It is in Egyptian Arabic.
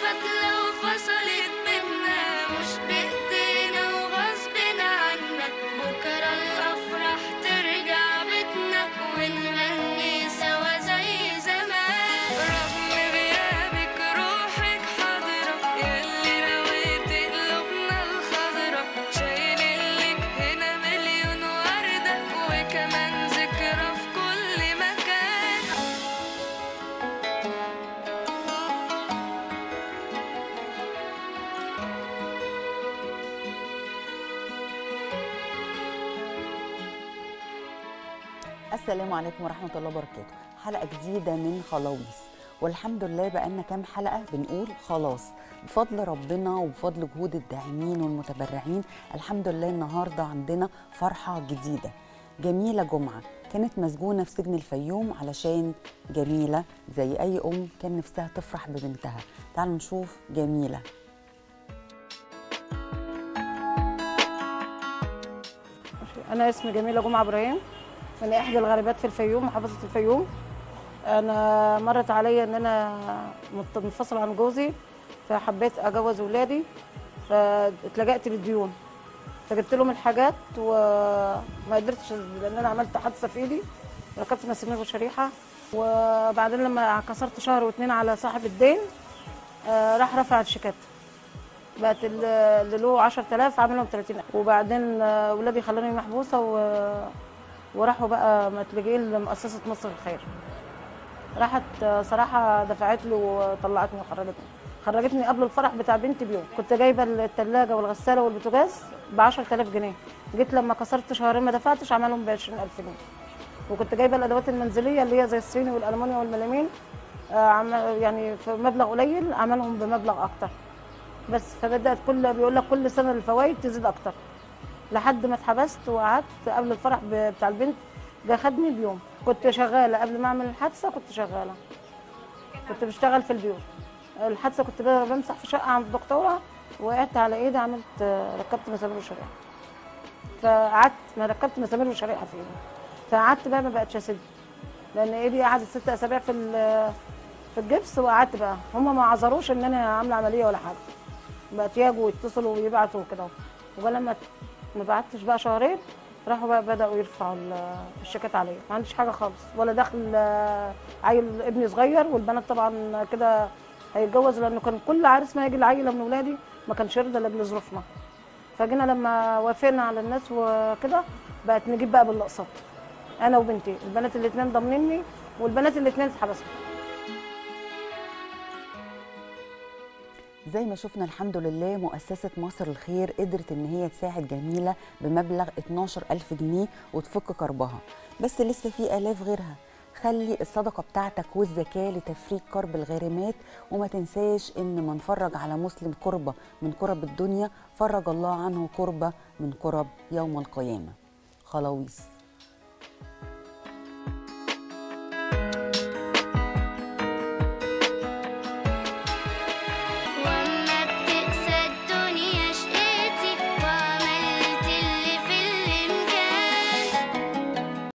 فتلة وفصلت بينا مش بإيدينا وغصب عنا بكرة الأفراح ترجع بيتنا ونغني سوا زي زمان رغم غيابك روحك حاضرة ياللي رويت قلوبنا الخضرة شايلين لك هنا مليون وردة وكمان ذكرى في كل مكان السلام عليكم ورحمة الله وبركاته حلقة جديدة من خلاويص والحمد لله بقالنا كام حلقة بنقول خلاص بفضل ربنا وبفضل جهود الداعمين والمتبرعين الحمد لله النهاردة عندنا فرحة جديدة جميلة جمعة كانت مسجونة في سجن الفيوم علشان جميلة زي أي أم كان نفسها تفرح ببنتها تعالوا نشوف جميلة أنا اسمي جميلة جمعة إبراهيم من إحدى الغاربات في الفيوم محافظة الفيوم أنا مرت عليا إن أنا مت- منفصلة عن جوزي فحبيت أجوز ولادي فاتلجأت للديون فجبت لهم الحاجات وما قدرتش لأن أنا عملت حادثة في إيدي ركبت مسامير وشريحة وبعدين لما كسرت شهر واتنين على صاحب الدين آه، راح رفع الشيكات بقت ال- اللي له 10000 عاملهم 30000 وبعدين آه، ولادي خلوني محبوسه و... وراحوا بقى متلجئين لمؤسسه مصر الخير راحت آه، صراحه دفعت لي وطلعتني وخرجتني خرجتني قبل الفرح بتاع بنتي بيوم كنت جايبه الثلاجه والغساله والبوتاجاز ب 10000 جنيه جيت لما كسرت شهرين ما دفعتش عملهم ب 20000 جنيه وكنت جايبه الادوات المنزليه اللي هي زي الصيني والالمونيا والملامين آه، عم- يعني في مبلغ قليل عملهم بمبلغ اكتر بس فبدات كل بيقول لك كل سنه الفوائد تزيد اكتر لحد ما اتحبست وقعدت قبل الفرح ب- بتاع البنت ده خدني بيوم كنت شغاله قبل ما اعمل الحادثه كنت شغاله كنت بشتغل في البيوت الحادثه كنت ب- بمسح في شقه عند الدكتوره وقعت على ايدي عملت ركبت مسامير وشريحه فقعدت ما ركبت مسامير وشريحه في ايدي فقعدت بقى ما بقتش اسد لان ايدي قعدت ست اسابيع في ال- في الجبس وقعدت بقى هم ما عذروش ان انا عامله عمليه ولا حاجه بقت يجوا ويتصلوا ويبعتوا وكده ولما ما بعتش بقى شهرين راحوا بقى بداوا يرفعوا ال- الشيكات عليا ما عنديش حاجه خالص ولا دخل آه، عيل ابني صغير والبنات طبعا كده هيتجوز لانه كان كل عريس ما يجي العيله من ولادي ما كانش يرضى لاجل ظروفنا فجينا لما وافقنا على الناس وكده بقت نجيب بقى بالاقساط انا وبنتي البنات الاثنين ضامنيني والبنات الاثنين اتحبسوا زي ما شفنا الحمد لله مؤسسة مصر الخير قدرت ان هي تساعد جميلة بمبلغ 12 ألف جنيه وتفك كربها بس لسه في آلاف غيرها خلي الصدقة بتاعتك والزكاة لتفريج كرب الغارمات وما تنساش ان من فرج على مسلم كربة من كرب الدنيا فرج الله عنه كربة من كرب يوم القيامة خلاويص